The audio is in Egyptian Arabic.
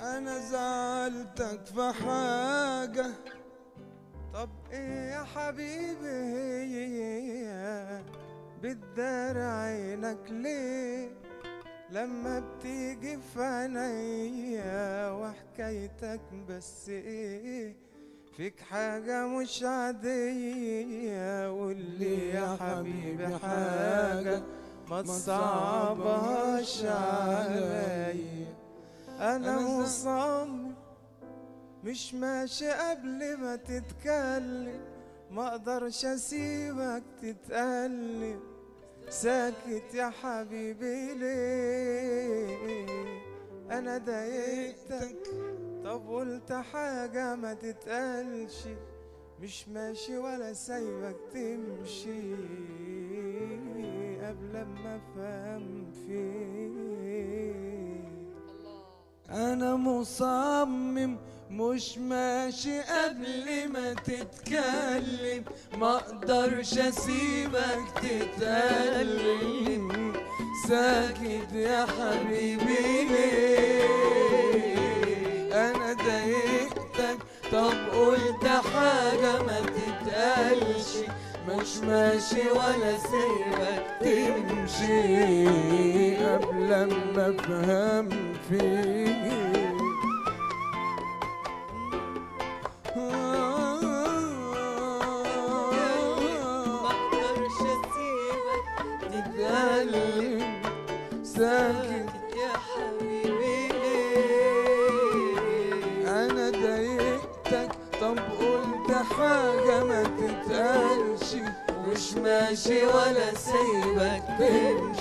انا زعلتك في حاجة طب ايه يا حبيبي بتدار عينك ليه لما بتيجي في عينيا وحكايتك بس ايه فيك حاجة مش عادية قولي يا حبيبي حاجة ما تصعبهاش عليا انا مصمم مش ماشي قبل ما تتكلم ما اقدرش اسيبك تتألم ساكت يا حبيبي ليه انا ضايقتك طب قلت حاجة ما تتقالش مش ماشي ولا سايبك تمشي قبل ما افهم فيك انا مصمم مش ماشي قبل ما تتكلم ما اقدرش اسيبك تتألم ساكت يا حبيبي ليه انا ضايقتك طب قلت حاجة ما تتقالش مش ماشي ولا سيبك تمشي قبل ما افهم فيك مقدرش اسيبك تتكلم ساكت يا حبيبي انا ضايقتك طب قلت حاجة ما تتقالش مش ماشي ولا سايبك تمشي